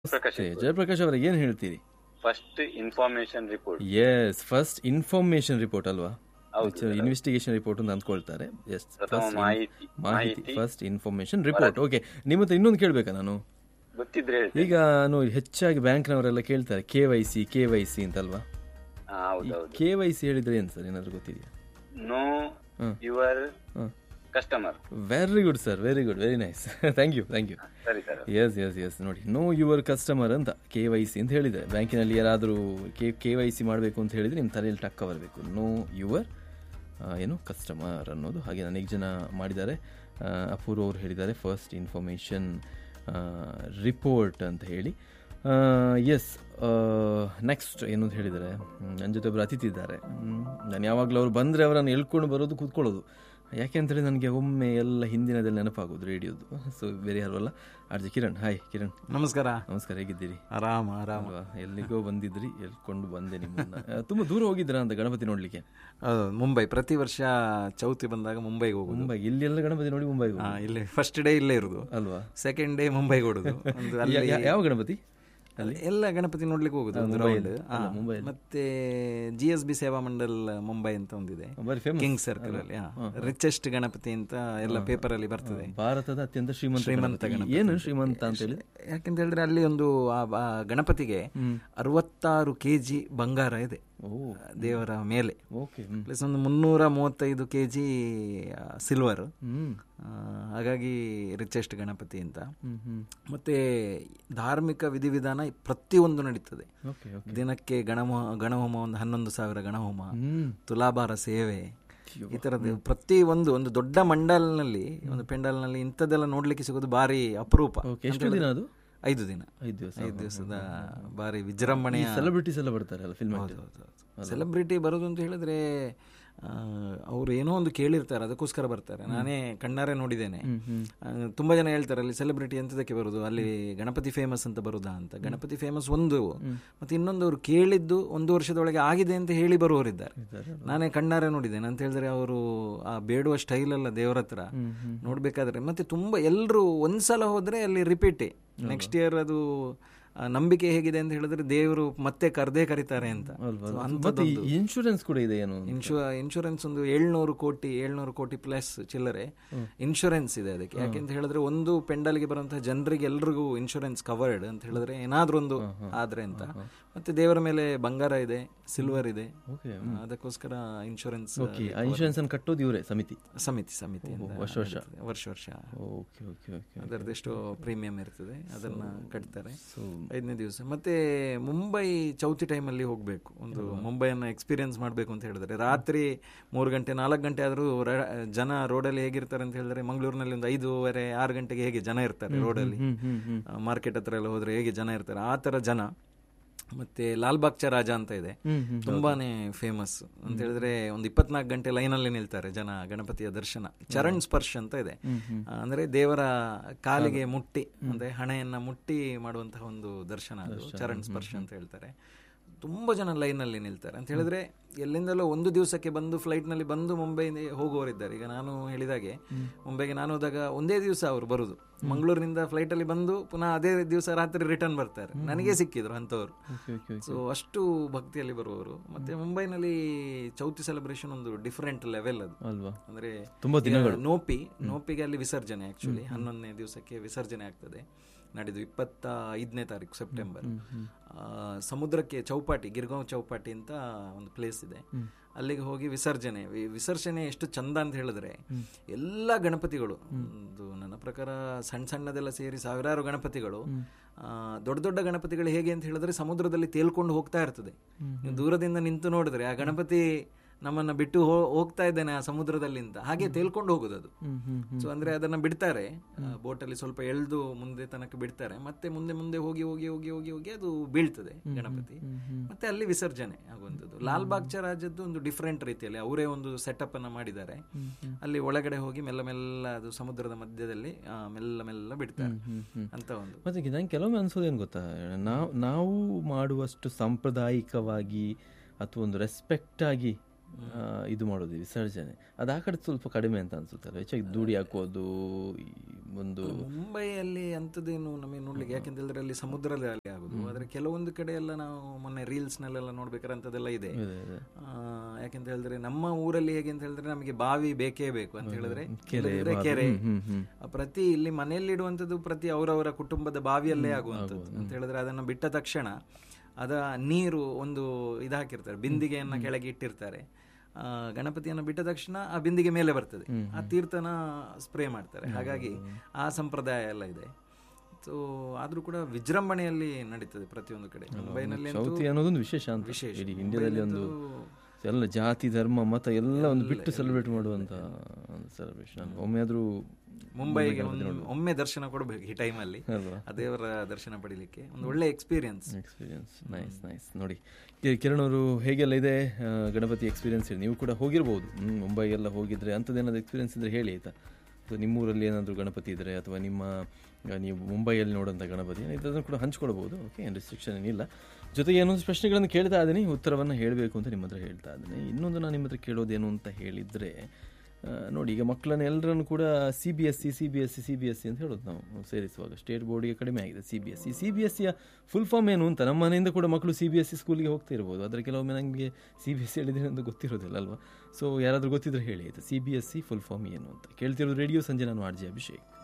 ಪ್ರಕಾಶ್ ನಮಸ್ತೆ. ಜಯಪ್ರಕಾಶ್ ಅವರೇ ಏನ್ ಹೇಳ್ತೀರಿ first information report yes first information report ಅಲ್ವಾ ಹೌದು ಇನ್ವೆಸ್ಟಿಗೇಷನ್ ರಿಪೋರ್ಟ್ ಅಂತ ಅಂದ್ಕೊಳ್ತಾರೆ ಎಸ್ ಪ್ರಥಮ ಮಾಹಿತಿ ಮಾಹಿತಿ ಮಾಹಿತಿ ಫಸ್ಟ್ ಇನ್ಫಾರ್ಮೇಶನ್ ರಿಪೋರ್ಟ್ ಓಕೆ ನಿಮ್ಮ ಹತ್ರ ಇನ್ನೊಂದು ಕೇಳ್ಬೇಕಾ ನಾನು ಗೊತ್ತಿದ್ರೆ ಹೇಳ್ತೀನಿ ಈಗ ನೋಡಿ ಹೆಚ್ಚಾಗಿ ಬ್ಯಾಂಕ್ನವರೆಲ್ಲ ಕೇಳ್ತಾರೆ K Y C K Y C ಅಂತಲ್ವಾ ಹಾ, ಹೌದೌದು ಕೆ ವೈ ಸಿ ಹೇಳಿದ್ರೆ ಏನು ಸರ್ ಏನಾದ್ರು ಗೊತ್ತಿದೆಯಾ know hmm. Your hmm. Customer very good sir very good very nice thank you thank you ಸರಿ ಸರ್ ಎಸ್ ಎಸ್ ಎಸ್ ನೋಡಿ ನೋ ಯುವರ್ ಕಸ್ಟಮರ್ ಅಂತ ಕೆ ವೈ ಸಿ ಅಂತ ಹೇಳಿದರೆ ಬ್ಯಾಂಕಿನಲ್ಲಿ ಯಾರಾದರೂ ಕೆ ಕೆ ವೈ ಸಿ ಮಾಡಬೇಕು ಅಂತ ಹೇಳಿದರೆ ನಿಮ್ಮ ತಲೆಯಲ್ಲಿ ಟಕ್ಕ ಬರಬೇಕು ನೋ ಯುವರ್ ಏನು ಕಸ್ಟಮರ್ ಅನ್ನೋದು ಹಾಗೆ ನನಗೆ ಜನ ಮಾಡಿದ್ದಾರೆ ಆ, ಅಪೂರ್ವ ಅವರು ಹೇಳಿದ್ದಾರೆ ಫಸ್ಟ್ ಇನ್ಫಾರ್ಮೇಷನ್ ರಿಪೋರ್ಟ್ ಅಂತ ಹೇಳಿ ಎಸ್ ನೆಕ್ಸ್ಟ್ ಏನು ಅಂತ ಹೇಳಿದ್ದಾರೆ ಹ್ಮ್, ನನ್ನ ಜೊತೆ ಒಬ್ಬರು ಅತಿಥಿ ಇದ್ದಾರೆ ಹ್ಮ್, ನಾನು ಯಾವಾಗಲೂ ಅವ್ರು ಬಂದರೆ ಅವರನ್ನು ಎಳ್ಕೊಂಡು ಬರೋದು ಕೂತ್ಕೊಳ್ಳೋದು ಯಾಕೆ ಅಂತೇಳಿ ನನಗೆ ಒಮ್ಮೆ ಎಲ್ಲ ಹಿಂದಿನದೆಲ್ಲ ನೆನಪಾಗೋದು ರೇಡಿಯೋದು ಸೊ ಬೇರೆ ಯಾರು ಅಲ್ಲ ಆರ್ಜೆ ಕಿರಣ್ ಹಾಯ್ ಕಿರಣ್ ನಮಸ್ಕಾರ ನಮಸ್ಕಾರ ಹೇಗಿದ್ದೀರಿ ಆರಾಮ ಆರಾಮ ಅಲ್ವಾ ಎಲ್ಲಿಗೋ ಬಂದಿದ್ರಿ ಎಲ್ಕೊಂಡು ಬಂದೆ ನಿಮ್ಮನ್ನ ಆ, ತುಂಬಾ ದೂರ ಹೋಗಿದ್ದೀರಾ ಅಂತ ಗಣಪತಿ ನೋಡ್ಲಿಕ್ಕೆ ಹೌದು ಮುಂಬೈ ಪ್ರತಿ ವರ್ಷ ಚೌತಿ ಬಂದಾಗ ಮುಂಬೈಗೆ ಹೋಗುದು ಮುಂಬೈ ಇಲ್ಲಿ ಎಲ್ಲ ಗಣಪತಿ ನೋಡಿ ಮುಂಬೈಗೆ ಹಾ, ಹೋಗೋದು. ಇಲ್ಲಿ ಫಸ್ಟ್ ಡೇ ಇಲ್ಲೇ ಇರುದು ಅಲ್ವಾ ಸೆಕೆಂಡ್ ಡೇ ಮುಂಬೈಗೆ ಓಡುದು ಒಂದು ಅಲ್ಲಿ ಯಾ- ಯಾ- ಯಾವ ಗಣಪತಿ ಅಲ್ಲಿ ಎಲ್ಲ ಗಣಪತಿ ನೋಡ್ಲಿಕ್ಕೆ ಹೋಗುದು ಒಂದು ರೌಂಡ್ ಮುಂಬೈಯಲ್ಲಿ. ಮತ್ತೆ ಜಿ ಎಸ್ ಬಿ ಸೇವಾ ಮಂಡಲ್ ಮುಂಬೈ ಅಂತ ಒಂದಿದೆ ಬರೀ ಫೇಮಸ್ ಕಿಂಗ್ ಸರ್ಕಲ್ ಅಲ್ಲಿ ರಿಚೆಸ್ಟ್ ಗಣಪತಿ ಅಂತ ಎಲ್ಲ ಪೇಪರ್ ಅಲ್ಲಿ ಬರ್ತದೆ ಭಾರತದ ಅತ್ಯಂತ ಶ್ರೀಮಂತ ಶ್ರೀಮಂತ ಗಣಪತಿ. ಏನು ಶ್ರೀಮಂತ ಅಂತ ಹೇಳಿ ಯಾಕೆಂತ ಹೇಳಿದ್ರೆ ಅಲ್ಲಿ ಒಂದು ಆ- ಆ ಗಣಪತಿಗೆ ಅರವತ್ತಾರು ಕೆಜಿ ಬಂಗಾರ ಇದೆ ಓ ದೇವರ ಮೇಲೆ ಓಕೆ ಹ್ಮ್ ಪ್ಲಸ್ ಒಂದು ಮುನ್ನೂರ ಮೂವತ್ತೈದು ಕೆ ಜಿ ಸಿಲ್ವರ್ ಹ್ಮ್ ಹಾಗಾಗಿ ರಿಚೆಸ್ಟ್ ಗಣಪತಿ ಅಂತ ಹ್ಮ್ ಹ್ಮ್ ಮತ್ತೆ ಧಾರ್ಮಿಕ ವಿಧಿವಿಧಾನ ಪ್ರತಿಯೊಂದು ನಡೀತದೆ ಓಕೆ ಓಕೆ ದಿನಕ್ಕೆ ಗಣಹೋಮ ಗಣಹೋಮ ಒಂದು ಹನ್ನೊಂದು ಸಾವಿರ ಗಣಹೋಮ ಹ್ಮ್ ತುಲಾಭಾರ ಸೇವೆ ಈ ತರದ್ದು ಪ್ರತಿ ಒಂದು ಒಂದು ದೊಡ್ಡ ಮಂಡಲ್ನಲ್ಲಿ ಒಂದು ಪೆಂಡಲ್ನಲ್ಲಿ ಇಂಥದ್ದೆಲ್ಲ ನೋಡ್ಲಿಕ್ಕೆ ಸಿಗೋದು ಭಾರಿ ಅಪರೂಪ ಓಕೆ ಎಷ್ಟು ದಿನ ಅದು ಐದು ದಿನ ಐದು ದಿವಸ ಐದು ದಿವಸದ ಭಾರಿ ವಿಜೃಂಭಣೆಯ ಸೆಲೆಬ್ರಿಟೀಸ್ ಎಲ್ಲ ಬರ್ತಾರೆ ಅಲ್ಲ ಫಿಲ್ಮ್ ಸೆಲೆಬ್ರಿಟಿ ಬರೋದು ಅಂತ ಹೇಳಿದ್ರೆ ಅವರು ಏನೋ ಒಂದು ಕೇಳಿರ್ತಾರೆ ಅದಕ್ಕೋಸ್ಕರ ಬರ್ತಾರೆ ನಾನೇ ಕಣ್ಣಾರೆ ನೋಡಿದ್ದೇನೆ ಆ, ತುಂಬಾ ಜನ ಹೇಳ್ತಾರೆ ಅಲ್ಲಿ ಸೆಲೆಬ್ರಿಟಿ ಎಂತದಕ್ಕೆ ಬರುದು ಅಲ್ಲಿ ಗಣಪತಿ ಫೇಮಸ್ ಅಂತ ಬರುದಾ ಅಂತ ಗಣಪತಿ ಫೇಮಸ್ ಒಂದು ಮತ್ತೆ ಇನ್ನೊಂದು ಅವರು ಕೇಳಿದ್ದು ಒಂದು ವರ್ಷದೊಳಗೆ ಆಗಿದೆ ಅಂತ ಹೇಳಿ ಬರುವವರಿದ್ದಾರೆ ನಾನೇ ಕಣ್ಣಾರೆ ನೋಡಿದ್ದೇನೆ ಅಂತ ಹೇಳಿದ್ರೆ ಅವರು ಆ ಬೇಡುವ ಸ್ಟೈಲ್ ಅಲ್ಲ ದೇವರ ಹತ್ರ ನೋಡ್ಬೇಕಾದ್ರೆ ಮತ್ತೆ ತುಂಬಾ ಎಲ್ಲರೂ ಒಂದ್ಸಲ ಹೋದ್ರೆ ಅಲ್ಲಿ ರಿಪೀಟೇ ನೆಕ್ಸ್ಟ್ ಇಯರ್ ಅದು ಆ, ನಂಬಿಕೆ ಹೇಗಿದೆ ಅಂತ ಹೇಳಿದ್ರೆ ದೇವರು ಮತ್ತೆ ಕರ್ದೇ ಕರೀತಾರೆ ಅಂತ So, ಮತ್ತೆ ಇನ್ಶೂರೆನ್ಸ್ ಕೂಡ ಇದೆ ಏನು ಇನ್ಶೂ ಇನ್ಶೂರೆನ್ಸ್ ಒಂದು ಏಳ್ನೂರು ಕೋಟಿ ಏಳ್ನೂರು ಕೋಟಿ ಪ್ಲಸ್ ಚಿಲ್ಲರೆ ಇನ್ಶೂರೆನ್ಸ್ ಇದೆ ಅದಕ್ಕೆ ಯಾಕೆಂತ ಹೇಳಿದ್ರೆ ಒಂದು ಪೆಂಡಲ್ಗೆ ಬರುವಂತಹ ಜನರಿಗೆ ಎಲ್ರಿಗೂ ಇನ್ಶೂರೆನ್ಸ್ ಕವರ್ಡ್ ಅಂತ ಹೇಳಿದ್ರೆ ಏನಾದ್ರೂ ಒಂದು ಆದ್ರೆ ಅಂತ ಮತ್ತೆ ದೇವರ ಮೇಲೆ ಬಂಗಾರ ಇದೆ ಸಿಲ್ವರ್ ಇದೆ ಓಕೆ ಆ, ಅದಕ್ಕೋಸ್ಕರ ಇನ್ಶೂರೆನ್ಸ್ ಓಕೆ ಆ ಇನ್ಶೂರೆನ್ಸ್ ಅನ್ನು ಕಟ್ಟೋದು ಇವರೇ ಸಮಿತಿ ಸಮಿತಿ ಸಮಿತಿ ವರ್ಷ ವರ್ಷ ವರ್ಷ ವರ್ಷ ಓಕೆ ಓಕೆ ಓಕೆ ಅದರದ್ದು ಎಷ್ಟು ಪ್ರೀಮಿಯಂ ಇರ್ತದೆ ಅದನ್ನ ಕಟ್ತಾರೆ ಐದನೇ ದಿವಸ ಮತ್ತೆ ಮುಂಬೈ ಚೌತಿ ಟೈಮಲ್ಲಿ ಹೋಗಬೇಕು ಒಂದು ಮುಂಬೈಯನ್ನು ಎಕ್ಸ್ಪೀರಿಯನ್ಸ್ ಮಾಡಬೇಕು ಅಂತ ಹೇಳಿದ್ರೆ ರಾತ್ರಿ ಮೂರು ಗಂಟೆ ನಾಲ್ಕು ಗಂಟೆ ಆದರೂ ಜನ ರೋಡಲ್ಲಿ ಹೇಗಿರ್ತಾರೆ ಅಂತ ಹೇಳಿದ್ರೆ ಮಂಗಳೂರಿನಲ್ಲಿ ಒಂದು ಐದೂವರೆ ಆರು ಗಂಟೆಗೆ ಹೇಗೆ ಜನ ಇರ್ತಾರೆ ರೋಡಲ್ಲಿ ಮಾರ್ಕೆಟ್ ಹತ್ರ ಎಲ್ಲ ಹೋದ್ರೆ ಹೇಗೆ ಜನ ಇರ್ತಾರೆ ಆ ಥರ ಜನ ಮತ್ತೆ ಲಾಲ್ಬಾಗ್ ಚ ರಾಜ ಅಂತ ಇದೆ ತುಂಬಾನೇ ಫೇಮಸ್ ಅಂತ ಹೇಳಿದ್ರೆ ಒಂದು ಇಪ್ಪತ್ನಾಲ್ಕು ಗಂಟೆ ಲೈನಲ್ಲಿ ನಿಲ್ತಾರೆ ಜನ ಗಣಪತಿಯ ದರ್ಶನ ಚರಣ್ ಸ್ಪರ್ಶ ಅಂತ ಇದೆ ಆ, ಅಂದ್ರೆ ದೇವರ ಕಾಲಿಗೆ ಮುಟ್ಟಿ ಅಂದ್ರೆ ಹಣೆಯನ್ನ ಮುಟ್ಟಿ ಮಾಡುವಂತಹ ಒಂದು ದರ್ಶನ ಅದು ಚರಣ್ ಸ್ಪರ್ಶ ಅಂತ ಹೇಳ್ತಾರೆ ತುಂಬಾ ಜನ ಲೈನಲ್ಲಿ ನಿಲ್ತಾರೆ ಅಂತ ಹೇಳಿದ್ರೆ ಎಲ್ಲಿಂದಲೋ ಒಂದು ದಿವಸಕ್ಕೆ ಬಂದು ಫ್ಲೈಟ್ ನಲ್ಲಿ ಬಂದು ಮುಂಬೈ ಹೋಗುವವರಿದ್ದಾರೆ ಈಗ ನಾನು ಹೇಳಿದಾಗೆ ಮುಂಬೈಗೆ ನಾನು ಹೋದಾಗ ಒಂದೇ ದಿವಸ ಅವರು ಬರುದು ಮಂಗಳೂರಿನಿಂದ ಫ್ಲೈಟ್ ಅಲ್ಲಿ ಬಂದು ಪುನಃ ಅದೇ ದಿವಸ ರಾತ್ರಿ ರಿಟರ್ನ್ ಬರ್ತಾರೆ ನನಗೆ ಸಿಕ್ಕಿದ್ರು ಅಂತವರು ಓಕೆ ಓಕೆ ಸೊ ಅಷ್ಟು ಭಕ್ತಿಯಲ್ಲಿ ಬರುವವರು ಮತ್ತೆ ಮುಂಬೈನಲ್ಲಿ ಚೌತಿ ಸೆಲೆಬ್ರೇಷನ್ ಒಂದು ಡಿಫರೆಂಟ್ ಲೆವೆಲ್ ಅದು ಅಲ್ವಾ ಅಂದ್ರೆ ತುಂಬಾ ಈಗ ನೋಪಿ ನೋಪಿಗೆ ಅಲ್ಲಿ ವಿಸರ್ಜನೆ ಆಕ್ಚುಲಿ ಹನ್ನೊಂದನೇ ದಿವಸಕ್ಕೆ ವಿಸರ್ಜನೆ ಆಗ್ತದೆ ನಡೆದು ಇಪ್ಪತ್ತ ಐದನೇ ತಾರೀಕು ಸೆಪ್ಟೆಂಬರ್ ಆ, ಸಮುದ್ರಕ್ಕೆ ಚೌಪಾಟಿ ಗಿರ್ಗಾಂವ್ ಚೌಪಾಟಿ ಅಂತ ಒಂದು ಪ್ಲೇಸ್ ಇದೆ ಅಲ್ಲಿಗೆ ಹೋಗಿ ವಿಸರ್ಜನೆ ವಿ- ವಿಸರ್ಜನೆ ಎಷ್ಟು ಚಂದ ಅಂತ ಹೇಳಿದ್ರೆ ಎಲ್ಲ ಗಣಪತಿಗಳು ಒಂದು ನನ್ನ ಪ್ರಕಾರ ಸಣ್ಣ ಸಣ್ಣದೆಲ್ಲ ಸೇರಿ ಸಾವಿರಾರು ಗಣಪತಿಗಳು ಆ, ದೊಡ್ಡ ದೊಡ್ಡ ಗಣಪತಿಗಳು ಹೇಗೆ ಅಂತ ಹೇಳಿದ್ರೆ ಸಮುದ್ರದಲ್ಲಿ ತೇಲ್ಕೊಂಡು ಹೋಗ್ತಾ ಇರ್ತದೆ ನೀವು ದೂರದಿಂದ ನಿಂತು ನೋಡಿದ್ರೆ ಆ ಗಣಪತಿ ನಮ್ಮನ್ನ ಬಿಟ್ಟು ಹೋ- ಹೋಗ್ತಾ ಇದ್ದೇನೆ ಆ ಸಮುದ್ರದಲ್ಲಿ ಅಂತ ಹಾಗೆ ತೇಲ್ಕೊಂಡು ಹೋಗುದು ಅದು ಸೊ ಅಂದ್ರೆ ಅದನ್ನ ಬಿಡ್ತಾರೆ ಬೋಟಲ್ಲಿ ಸ್ವಲ್ಪ ಎಳ್ದು ಮುಂದೆ ತನಕ ಬಿಡ್ತಾರೆ ಮತ್ತೆ ಮುಂದೆ ಮುಂದೆ ಹೋಗಿ ಹೋಗಿ ಹೋಗಿ ಹೋಗಿ ಹೋಗಿ ಅದು ಬೀಳ್ತದೆ ಗಣಪತಿ ಮತ್ತೆ ಅಲ್ಲಿ ವಿಸರ್ಜನೆ ಆಗುವಂಥದ್ದು ಲಾಲ್ಬಾಗ್ ಚ ರಾಜ್ಯದ್ದು ಒಂದು ಡಿಫ್ರೆಂಟ್ ರೀತಿಯಲ್ಲಿ ಅವರೇ ಒಂದು ಸೆಟಪ್ ಅನ್ನ ಮಾಡಿದ್ದಾರೆ ಅಲ್ಲಿ ಒಳಗಡೆ ಹೋಗಿ ಮೆಲ್ಲ ಮೆಲ್ಲ ಅದು ಸಮುದ್ರದ ಮಧ್ಯದಲ್ಲಿ ಆ, ಮೆಲ್ಲ ಮೆಲ್ಲ ಬಿಡ್ತಾರೆ ಅಂತ ಒಂದು ಮತ್ತೆ ನಂಗೆ ಕೆಲವೊಮ್ಮೆ ಅನ್ಸೋದೇನು ಗೊತ್ತಾ ನಾವು ನಾವು ಮಾಡುವಷ್ಟು ಸಾಂಪ್ರದಾಯಿಕವಾಗಿ ಅಥವಾ ಒಂದು ರೆಸ್ಪೆಕ್ಟ್ ಆಗಿ ಆ, ಇದು ಮಾಡೋದು ವಿಸರ್ಜನೆ ಅದು ಆ ಕಡೆ ಸ್ವಲ್ಪ ಕಡಿಮೆ ಅಂತ ಅನ್ಸುತ್ತಲ್ಲ ಹೆಚ್ಚಾಗಿ ಧೂಳಿ ಹಾಕೋದು ಈ ಒಂದು ಮುಂಬೈಯಲ್ಲಿ ಅಂಥದ್ದೇನು ನಮಗೆ ನೋಡ್ಲಿಕ್ಕೆ ಯಾಕೆಂತ ಹೇಳಿದ್ರೆ ಅಲ್ಲಿ ಸಮುದ್ರದಲ್ಲಿ ಆಗುದು ಆದ್ರೆ ಕೆಲವೊಂದು ಕಡೆ ಎಲ್ಲ ನಾವು ಮೊನ್ನೆ ರೀಲ್ಸ್ ನಲ್ಲೆಲ್ಲ ನೋಡ್ಬೇಕಾದ್ರೆ ಅಂಥದ್ದೆಲ್ಲ ಇದೆ ಇದೆ, ಇದೆ. ಆ, ಯಾಕೆಂತ ಹೇಳಿದ್ರೆ ನಮ್ಮ ಊರಲ್ಲಿ ಹೇಗೆ ಅಂತ ಹೇಳಿದ್ರೆ ನಮಗೆ ಬಾವಿ ಬೇಕೇ ಬೇಕು ಅಂತ ಹೇಳಿದ್ರೆ ಕೆರೆ, ಇಲ್ಲದಿದ್ರೆ ಬಾವಿ. ಕೆರೆ ಹ್ಮ್, ಹ್ಮ್, ಆ, ಪ್ರತಿ ಇಲ್ಲಿ ಮನೆಯಲ್ಲಿ ಇಡುವಂಥದ್ದು ಪ್ರತಿ ಅವರವರ ಕುಟುಂಬದ ಬಾವಿಯಲ್ಲೇ ಆಗುವಂಥದ್ದು ಅಂತ ಹೇಳಿದ್ರೆ ಅದನ್ನು ಬಿಟ್ಟ ತಕ್ಷಣ ಅದ ನೀರು ಒಂದು ಇದು ಹಾಕಿರ್ತಾರೆ ಬಿಂದಿಗೆಯನ್ನ ಕೆಳಗೆ ಇಟ್ಟಿರ್ತಾರೆ ಆ, ಗಣಪತಿಯನ್ನು ಬಿಟ್ಟ ತಕ್ಷಣ ಆ ಬಿಂದಿಗೆ ಮೇಲೆ ಬರ್ತದೆ ಆ ತೀರ್ಥನ ಸ್ಪ್ರೇ ಮಾಡ್ತಾರೆ ಹಾಗಾಗಿ ಆ ಸಂಪ್ರದಾಯ ಎಲ್ಲ ಇದೆ ಸೊ ಆದ್ರೂ ಕೂಡ ವಿಜೃಂಭಣೆಯಲ್ಲಿ ನಡೀತದೆ ಪ್ರತಿಯೊಂದು ಕಡೆ ಮುಂಬೈನಲ್ಲಿ ಅಂತೂ ಚೌತಿ ಅನ್ನೋದೊಂದು ವಿಶೇಷ ಅಂತ ವಿಶೇಷ. ಇಡೀ ಇಂಡಿಯಾದಲ್ಲಿ ಒಂದು ಮುಂಬೈಲಂತೂ ಎಲ್ಲ ಜಾತಿ ಧರ್ಮ ಮತ ಎಲ್ಲ ಒಂದು ಬಿಟ್ಟು ಸೆಲೆಬ್ರೇಟ್ ಮಾಡುವಂತ ಒಂದು ಸೆಲೆಬ್ರೇಷನ್ ಒಮ್ಮೆ ಆದ್ರೂ ಮುಂಬೈಗೆ ಒಂದು ಒಮ್ಮೆ ದರ್ಶನ ಕೊಡಬೇಕು ಈ ಟೈಮಲ್ಲಿ ಅಲ್ವಾ ಆ ದೇವರ ದರ್ಶನ ಪಡಿಲಿಕ್ಕೆ ಒಂದು ಒಳ್ಳೆ ಎಕ್ಸ್ಪೀರಿಯನ್ಸ್ ಎಕ್ಸ್ಪೀರಿಯನ್ಸ್ ನೈಸ್ ನೈಸ್ ನೋಡಿ ಕಿ- ಕಿರಣ್ ಅವರು ಹೇಗೆಲ್ಲ ಇದೆ ಆ, ಗಣಪತಿ ಎಕ್ಸ್ಪೀರಿಯನ್ಸ್ ಇದೆ ನೀವು ಕೂಡ ಹೋಗಿರ್ಬೋದು ಹ್ಮ್, ಮುಂಬೈ ಎಲ್ಲ ಹೋಗಿದ್ರೆ ಅಂಥದ್ದೇನಾದ್ರು ಎಕ್ಸ್ಪೀರಿಯನ್ಸ್ ಇದ್ರೆ ಹೇಳಿ ಆಯ್ತಾ ಅಥವಾ ನಿಮ್ಮೂರಲ್ಲಿ ಏನಾದರೂ ಗಣಪತಿ ಇದ್ದರೆ ಅಥವಾ ನಿಮ್ಮ ಆ, ನೀವು ಮುಂಬೈಯಲ್ಲಿ ನೋಡೋಂಥ ಗಣಪತಿ ಇದನ್ನು ಕೂಡ ಹಂಚ್ಕೊಳ್ಬೋದು ಓಕೆ ಏನು ರಿಸ್ಟ್ರಿಕ್ಷನ್ ಏನಿಲ್ಲ ಜೊತೆಗೆ ಏನೊಂದು ಪ್ರಶ್ನೆಗಳನ್ನು ಕೇಳ್ತಾ ಇದ್ದೀನಿ ಉತ್ತರವನ್ನು ಹೇಳಬೇಕು ಅಂತ ನಿಮ್ಮ ಹತ್ರ ಹೇಳ್ತಾ ಇದ್ದೀನಿ ಇನ್ನೊಂದು ನಾನು ನಿಮ್ಮ ಹತ್ರ ಕೇಳೋದೇನು ಅಂತ ಹೇಳಿದರೆ ಆ, ನೋಡಿ ಈಗ ಮಕ್ಕಳನ್ನ ಎಲ್ಲರನ್ನು ಕೂಡ C B S C C B S C C B S C ಅಂತ ಹೇಳೋದು ನಾವು ಸೇರಿಸುವಾಗ ಸ್ಟೇಟ್ ಬೋರ್ಡಿಗೆ ಕಡಿಮೆ ಆಗಿದೆ C B S C C B S ಸಿಯ ಫುಲ್ ಫಾರ್ಮ್ ಏನು ಅಂತ ನಮ್ಮ ಮನೆಯಿಂದ ಕೂಡ ಮಕ್ಕಳು ಸಿ ಬಿ ಎಸ್ ಸಿ ಸ್ಕೂಲಿಗೆ ಹೋಗ್ತಾ ಇರ್ಬೋದು ಆದರೆ ಕೆಲವೊಮ್ಮೆ ನನಗೆ ಸಿ ಬಿ ಎಸ್ ಸಿ ಹೇಳಿದ್ರೆ ಅಂತ ಗೊತ್ತಿರೋದಿಲ್ಲ ಅಲ್ವಾ ಸೊ ಯಾರಾದರೂ ಗೊತ್ತಿದ್ರೆ ಹೇಳಿ ಆಯಿತು C B S C full form ಏನು ಅಂತ ಕೇಳ್ತಿರೋದು ರೇಡಿಯೋ ಸಂಜೆ ನಾನು ಆರ್ ಜೆ ಅಭಿಷೇಕ್